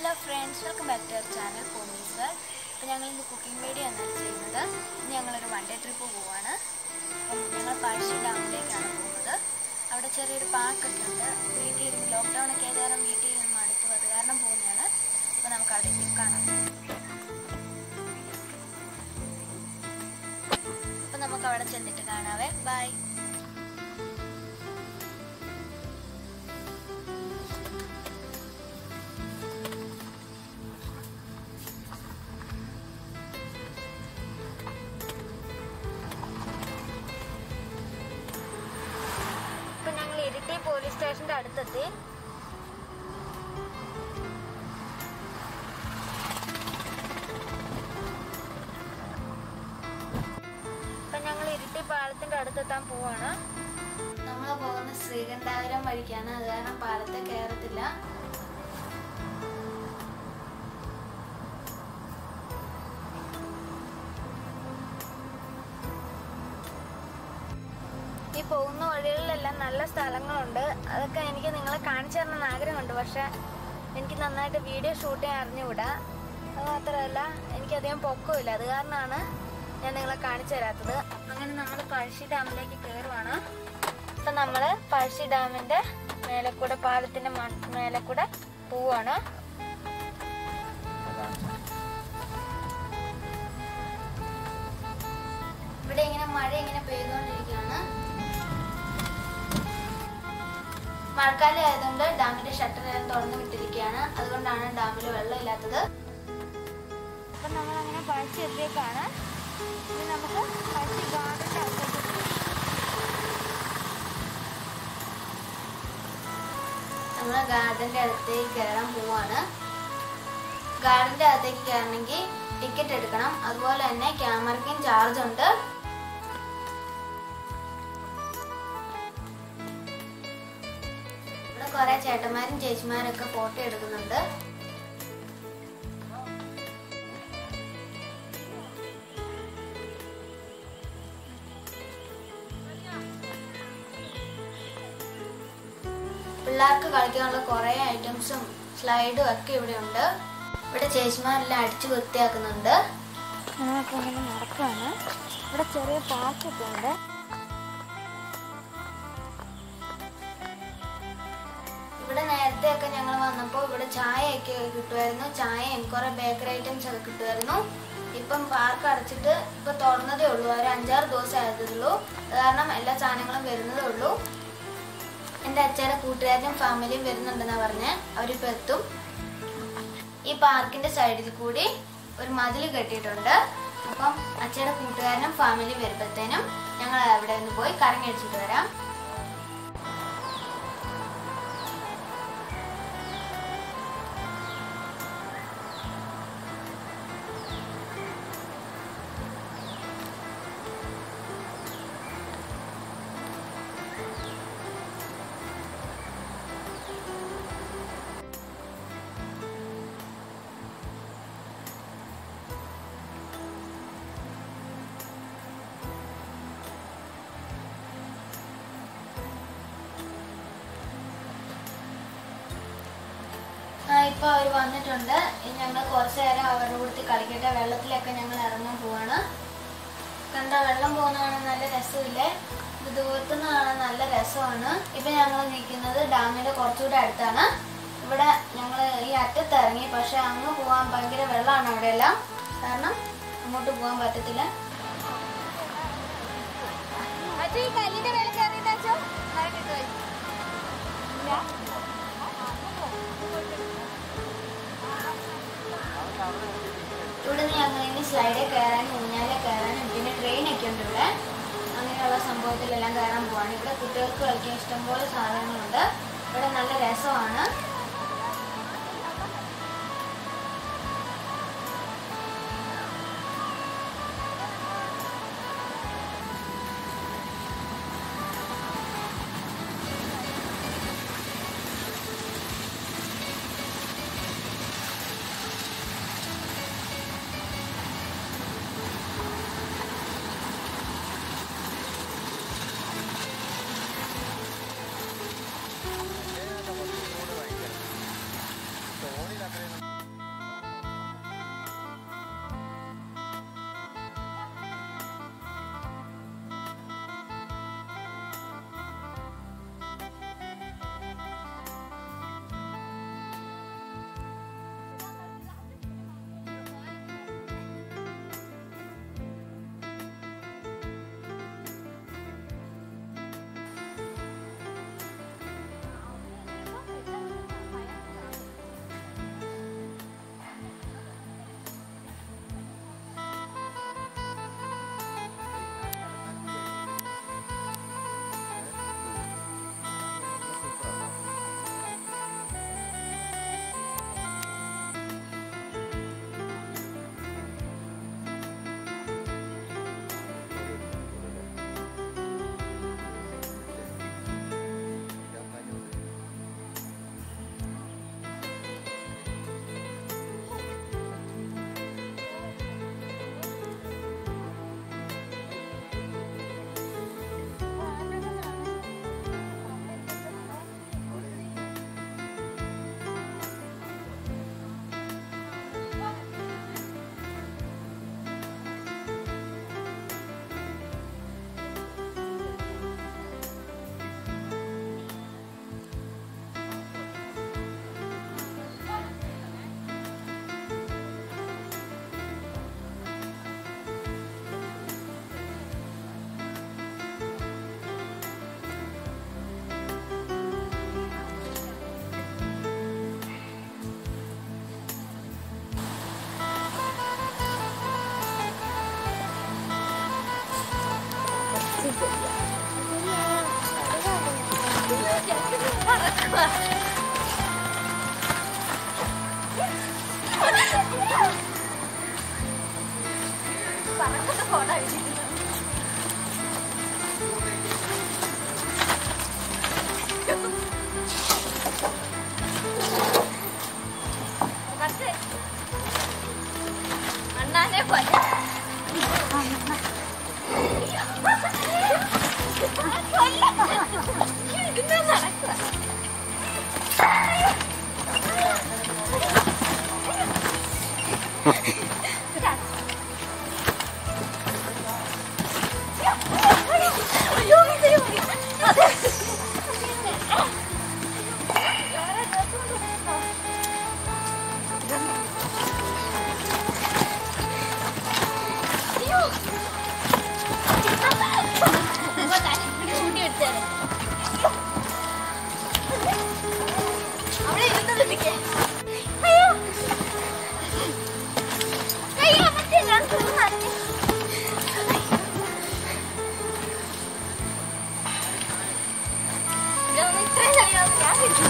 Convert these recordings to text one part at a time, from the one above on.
Hello friends welcome back to our channel Pomi's world അപ്പോൾ ഞങ്ങൾ ഇന്ന് കുക്കിംഗ് വീഡിയോ എന്നാണ് ചെയ്യുന്നത് ഇന്ന് ഞങ്ങളൊരു വൺ ഡേ ട്രിപ്പ് പോവാണ് അപ്പം ഞങ്ങൾ പഴശ്ശി ഡാമിലേക്കാണ് പോകുന്നത് അവിടെ ചെറിയൊരു പാർക്കൊക്കെ ഉണ്ട് വീട്ടിൽ ഇരുന്ന് ലോക്ക്ഡൗൺ ഒക്കെ ആയത് കാരണം വീട്ടിൽ ഇരുന്ന് മടുത്തു അത് കാരണം പോകുന്നതാണ് അപ്പോൾ നമുക്ക് അവിടെ എത്തി കാണാം അപ്പോൾ നമുക്ക് അവിടെ ചെന്നിട്ട് കാണാവേ ബൈ ഇപ്പൊ ഞങ്ങൾ ഇരിട്ടി പോലീസ് സ്റ്റേഷന്റെ അടുത്തെത്തി ഇപ്പൊ ഞങ്ങൾ ഇരിട്ടി പാലത്തിന്റെ അടുത്തെത്താൻ പോവാണ് നമ്മൾ പോകുന്ന ശ്രീകണ്ഠാപുരം വഴിക്കാണ് അത് കാരണം പാലത്തെ കയറത്തില്ല ഈ പോകുന്ന വഴികളിലെല്ലാം നല്ല സ്ഥലങ്ങളുണ്ട് അതൊക്കെ എനിക്ക് നിങ്ങളെ കാണിച്ചു തരണമെന്ന് ആഗ്രഹമുണ്ട് പക്ഷെ എനിക്ക് നന്നായിട്ട് വീഡിയോ ഷൂട്ട് ചെയ്യാൻ അറിഞ്ഞുകൂടാ അത് മാത്രമല്ല എനിക്കധികം പൊക്കമില്ല അത് കാരണമാണ് ഞാൻ നിങ്ങളെ കാണിച്ചു തരാത്തത് അങ്ങനെ നമ്മൾ പഴശ്ശി ഡാമിലേക്ക് കയറുവാണ് അപ്പം നമ്മൾ പഴശ്ശി ഡാമിൻ്റെ മേലെ കൂടെ പാലത്തിൻ്റെ മേലെ കൂടെ പോവാണ് ഇവിടെ ഇങ്ങനെ മഴ ഇങ്ങനെ പെയ്തുകൊണ്ടിരിക്കുകയാണ് മഴക്കാലം ആയതുകൊണ്ട് ഡാമിന്റെ ഷട്ടർ എല്ലാം തുറന്നു വിട്ടിരിക്കുകയാണ് അതുകൊണ്ടാണ് ഡാമിൽ വെള്ളം ഇല്ലാത്തത് അപ്പൊ നമ്മൾ അങ്ങനെ പഴശ്ശി എത്തിയേക്കാണ് ഇനി നമുക്ക് പഴശ്ശി ഗാർഡന്റെ അകത്തേക്ക് നമ്മൾ ഗാർഡന്റെ അടുത്തേക്ക് കയറാൻ പോവാണ് ഗാർഡന്റെ അകത്തേക്ക് കയറണമെങ്കിൽ ടിക്കറ്റ് എടുക്കണം അതുപോലെ തന്നെ ക്യാമറയ്ക്കും ചാർജ് ഉണ്ട് ഇവിടെ കുറെ ചേട്ടന്മാരും ചേച്ചിമാരും ഒക്കെ ഫോട്ടോ എടുക്കുന്നുണ്ട് പിള്ളേർക്ക് കളിക്കാനുള്ള കുറെ ഐറ്റംസും സ്ലൈഡും ഒക്കെ ഇവിടെ ഉണ്ട് ഇവിടെ ചേച്ചിമാരെല്ലാം അടിച്ചു വൃത്തിയാക്കുന്നുണ്ട് ഞങ്ങളൊക്കെ ഇങ്ങനെ നടക്കുകയാണ് ഇവിടെ ചെറിയ പാർക്കൊക്കെ ഉണ്ട് ഇവിടെ നേരത്തെ ഒക്കെ ഞങ്ങൾ വന്നപ്പോൾ ഇവിടെ ചായയൊക്കെ കിട്ടുമായിരുന്നു ചായയും കുറെ ബേക്കറി ഐറ്റംസ് ഒക്കെ കിട്ടുമായിരുന്നു ഇപ്പം പാർക്ക് അടച്ചിട്ട് ഇപ്പൊ തുറന്നതേ ഉള്ളൂ ഒരു അഞ്ചാറ് ദിവസം ആയതുള്ളൂ അത് കാരണം എല്ലാ സാധനങ്ങളും വരുന്നതേ ഉള്ളൂ എൻ്റെ അച്ഛയുടെ കൂട്ടുകാരനും ഫാമിലിയും വരുന്നുണ്ടെന്നാ പറഞ്ഞ് അവരിപ്പോൾ എത്തും ഈ പാർക്കിന്റെ സൈഡിൽ കൂടി ഒരു മതിൽ കെട്ടിയിട്ടുണ്ട് അപ്പം അച്ഛയുടെ കൂട്ടുകാരനും ഫാമിലി വരുമ്പോഴത്തേനും ഞങ്ങൾ അവിടെ നിന്ന് പോയി കറങ്ങി അടിച്ചിട്ട് വരാം ആ ഇപ്പൊ അവർ വന്നിട്ടുണ്ട് ഇനി ഞങ്ങൾ കുറച്ചു നേരം അവരുടെ കൂടത്തി കളിക്കട്ടെ വെള്ളത്തിലൊക്കെ ഞങ്ങൾ ഇറങ്ങാൻ പോവാണ് കണ്ട വെള്ളം പോകുന്ന കാണാൻ നല്ല രസമില്ലേ ഇത് ദൂരത്തുനിന്ന് കാണാൻ നല്ല രസമാണ് ഇപ്പൊ ഞങ്ങൾ നിൽക്കുന്നത് ഡാമിന്റെ കുറച്ചുകൂടെ അടുത്താണ് ഇവിടെ ഞങ്ങൾ ഈ അറ്റത്ത് ഇറങ്ങി പക്ഷെ അങ്ങ് പോകാൻ ഭയങ്കര വെള്ളമാണ് അവിടെ എല്ലാം കാരണം അങ്ങോട്ട് പോകാൻ പറ്റത്തില്ല ഈ കല്ലിന്റെ മേലെ കയറിയിട്ടോ ഇവിടെ നിന്ന് ഞങ്ങൾ ഇനി സ്ലൈഡിൽ കയറാനും ഊഞ്ഞാലെ കയറാനും പിന്നെ ട്രെയിനൊക്കെ ഉണ്ട് ഇവിടെ അങ്ങനെയുള്ള സംഭവത്തിലെല്ലാം കയറാൻ പോവാണ് ഇവിടെ കുട്ടികൾക്ക് കളിക്കാൻ ഇഷ്ടംപോലെ സാധനങ്ങളുണ്ട് ഇവിടെ നല്ല രസമാണ് ഫോട്ടോ അടിച്ചിട്ടുണ്ട് കുറച്ച് അണ്ണാനെ പോലെ ഇന്ന് നടക്കുക അയ്യോ ഇതിരി പോയി. അതെ. വേറെ dress കൊണ്ട് വരണോ? അയ്യോ. അപ്പൊ ഞാൻ ഇവിടെ ചൂണ്ടി എടുത്തേരെ. അവിടെ ഇരുന്നത് നിൽക്കേ. അയ്യോ. അയ്യോ, മറ്റേ ഞാൻ തുറന്നു ഇതൊന്നും ഇത്രയും കഴിയാതെ ഞാൻ വിളിച്ചു.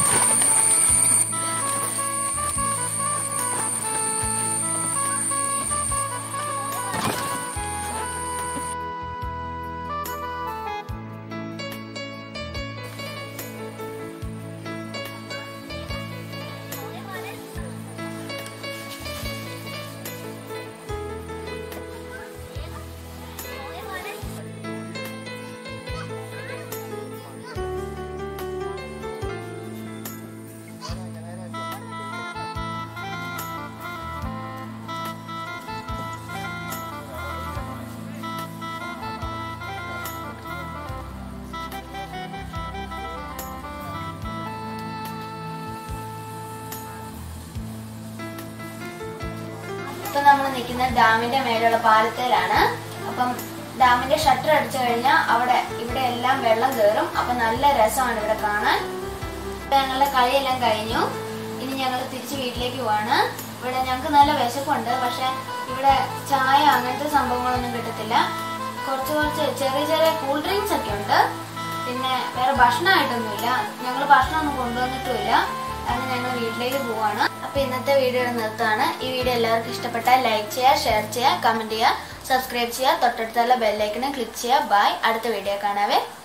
ഇപ്പൊ നമ്മൾ നിൽക്കുന്ന ഡാമിന്റെ മേലുള്ള പാലത്തേലാണ് അപ്പം ഡാമിന്റെ ഷട്ടർ അടിച്ചു കഴിഞ്ഞാൽ അവിടെ ഇവിടെ എല്ലാം വെള്ളം കയറും അപ്പൊ നല്ല രസമാണ് ഇവിടെ കാണാൻ ഇപ്പൊ ഞങ്ങളുടെ കളിയെല്ലാം കഴിഞ്ഞു ഇനി ഞങ്ങൾ തിരിച്ച് വീട്ടിലേക്ക് പോവാണ് ഇവിടെ ഞങ്ങൾക്ക് നല്ല വിശപ്പുണ്ട് പക്ഷെ ഇവിടെ ചായ അങ്ങനത്തെ സംഭവങ്ങളൊന്നും കിട്ടത്തില്ല കുറച്ച് കുറച്ച് ചെറിയ ചെറിയ കൂൾ ഡ്രിങ്ക്സ് ഒക്കെ ഉണ്ട് പിന്നെ വേറെ ഭക്ഷണമായിട്ടൊന്നുമില്ല ഞങ്ങൾ ഭക്ഷണമൊന്നും കൊണ്ടുവന്നിട്ടുമില്ല അങ്ങനെ ഞങ്ങൾ വീട്ടിലേക്ക് പോവാണ് അപ്പൊ ഇന്നത്തെ വീഡിയോ ഇവിടെ നിർത്താണ് ഈ വീഡിയോ എല്ലാവർക്കും ഇഷ്ടപ്പെട്ടാൽ ലൈക്ക് ചെയ്യുക ഷെയർ ചെയ്യുക കമന്റ് ചെയ്യുക സബ്സ്ക്രൈബ് ചെയ്യുക തൊട്ടടുത്തുള്ള ബെല്ലൈക്കനെ ക്ലിക്ക് ചെയ്യുക ബൈ അടുത്ത വീഡിയോ കാണാവേ